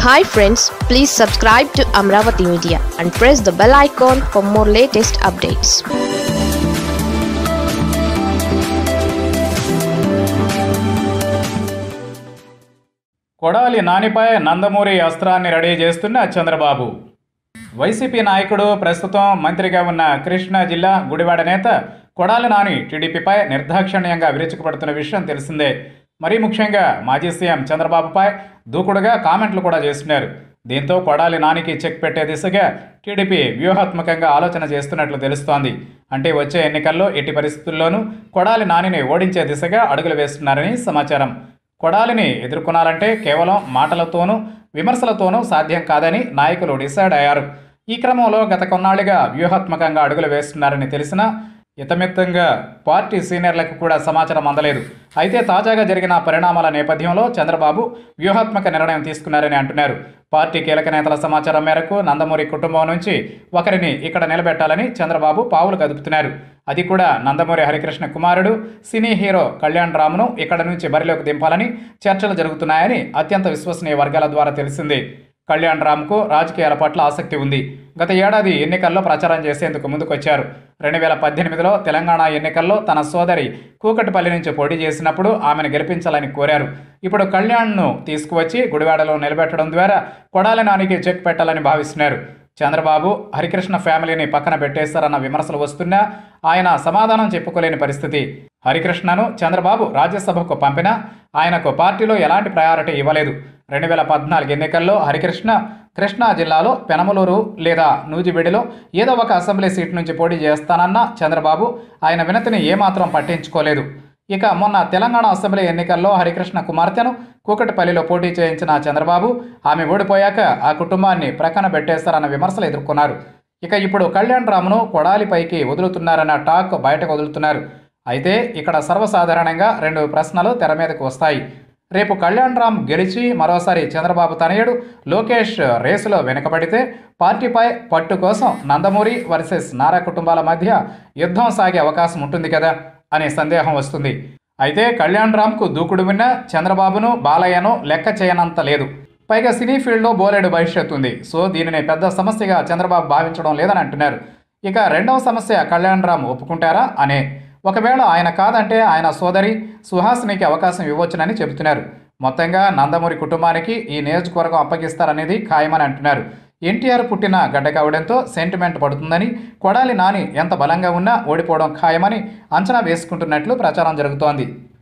hi friends please subscribe to Amaravati media and press the bell icon for more latest updates Kodali నానిపై నందమూరి అస్త్రాన్ని ready చేస్తున్న Chandrababu YCP నాయకుడు ప్రస్తుతం మంత్రిగా ఉన్న కృష్ణా జిల్లా గుడివాడ నేత కొడాలి నాని టీడీపీపై నిర్దాక్షిణ్యంగా విరుచుకుపడుతున్న విషయం తెలిసిందే మరీ ముఖ్యంగా మాజీ సీఎం చంద్రబాబుపై దూకుడుగా కామెంట్లు కూడా చేస్తున్నారు దీంతో కొడాలి నానికి చెక్ పెట్టే దిశగా టీడీపీ వ్యూహాత్మకంగా ఆలోచన చేస్తున్నట్లు తెలుస్తోంది అంటే వచ్చే ఎన్నికల్లో ఎట్టి పరిస్థితుల్లోనూ కొడాలి నానిని ఓడించే దిశగా అడుగులు వేస్తున్నారని సమాచారం కొడాలిని ఎదుర్కొనాలంటే కేవలం మాటలతోనూ విమర్శలతోనూ సాధ్యం కాదని నాయకులు డిసైడ్ అయ్యారు ఈ క్రమంలో గత కొన్నాళ్లుగా వ్యూహాత్మకంగా అడుగులు వేస్తున్నారని తెలిసినా ఇతమిత్తంగా పార్టీ సీనియర్లకు కూడా సమాచారం అందలేదు అయితే తాజాగా జరిగిన పరిణామాల నేపథ్యంలో చంద్రబాబు వ్యూహాత్మక నిర్ణయం తీసుకున్నారని అంటున్నారు పార్టీ కీలక నేతల సమాచారం మేరకు నందమూరి కుటుంబం నుంచి ఒకరిని ఇక్కడ నిలబెట్టాలని చంద్రబాబు పావులు కదుపుతున్నారు అది కూడా నందమూరి హరికృష్ణ కుమారుడు సినీ హీరో కళ్యాణ్ రామ్ను ఇక్కడ నుంచి బరిలోకి దింపాలని చర్చలు జరుగుతున్నాయని అత్యంత విశ్వసనీయ వర్గాల ద్వారా తెలిసింది కళ్యాణ్ రామ్కు రాజకీయాల పట్ల ఆసక్తి ఉంది గత ఏడాది ఎన్నికల్లో ప్రచారం చేసేందుకు ముందుకొచ్చారు రెండు వేల పద్దెనిమిదిలో తెలంగాణ ఎన్నికల్లో తన సోదరి కూకటిపల్లి నుంచి పోటీ చేసినప్పుడు ఆమెను గెలిపించాలని కోరారు ఇప్పుడు కళ్యాణ్ను తీసుకువచ్చి గుడివాడలో నిలబెట్టడం ద్వారా కొడాలి నానికి చెక్ పెట్టాలని భావిస్తున్నారు చంద్రబాబు హరికృష్ణ ఫ్యామిలీని పక్కన పెట్టేస్తారన్న విమర్శలు వస్తున్నా ఆయన సమాధానం చెప్పుకోలేని పరిస్థితి హరికృష్ణను చంద్రబాబు రాజ్యసభకు పంపినా ఆయనకు పార్టీలో ఎలాంటి ప్రయారిటీ ఇవ్వలేదు రెండు వేల పద్నాలుగు ఎన్నికల్లో హరికృష్ణ కృష్ణా జిల్లాలో పెనమలూరు లేదా నూజిబిడిలో ఏదో ఒక అసెంబ్లీ సీట్ నుంచి పోటీ చేస్తానన్న చంద్రబాబు ఆయన వినతిని ఏమాత్రం పట్టించుకోలేదు ఇక మొన్న తెలంగాణ అసెంబ్లీ ఎన్నికల్లో హరికృష్ణ కుమార్తెను కూకటిపల్లిలో పోటీ చేయించిన చంద్రబాబు ఆమె ఓడిపోయాక ఆ కుటుంబాన్ని ప్రక్కన పెట్టేస్తారన్న విమర్శలు ఎదుర్కొన్నారు ఇక ఇప్పుడు కళ్యాణ్ రామ్ను కొడాలిపైకి వదులుతున్నారన్న టాక్ బయటకు వదులుతున్నారు అయితే ఇక్కడ సర్వసాధారణంగా రెండు ప్రశ్నలు తెర మీదకు వస్తాయి రేపు కళ్యాణ్ రామ్ గెలిచి మరోసారి చంద్రబాబు తనయుడు లోకేష్ రేసులో వెనుకబడితే పార్టీపై పట్టు కోసం నందమూరి వర్సెస్ నారా కుటుంబాల మధ్య యుద్ధం సాగే అవకాశం ఉంటుంది కదా అనే సందేహం వస్తుంది అయితే కళ్యాణ్ రామ్కు దూకుడు విన్న చంద్రబాబును బాలయ్యను లెక్క చేయనంత లేదు పైగా సినీ ఫీల్డ్లో బోలెడు భవిష్యత్తు ఉంది సో దీనిని పెద్ద సమస్యగా చంద్రబాబు భావించడం లేదని అంటున్నారు ఇక రెండవ సమస్య కళ్యాణ్ రామ్ ఒప్పుకుంటారా అనే ఒకవేళ ఆయన కాదంటే ఆయన సోదరి సుహాసినికి అవకాశం ఇవ్వచ్చునని చెబుతున్నారు మొత్తంగా నందమూరి కుటుంబానికి ఈ నియోజకవర్గం అప్పగిస్తారనేది ఖాయమని అంటున్నారు ఎన్టీఆర్ పుట్టిన గడ్డ కావడంతో సెంటిమెంట్ పడుతుందని కొడాలి నాని ఎంత బలంగా ఉన్నా ఓడిపోవడం ఖాయమని అంచనా వేసుకుంటున్నట్లు ప్రచారం జరుగుతోంది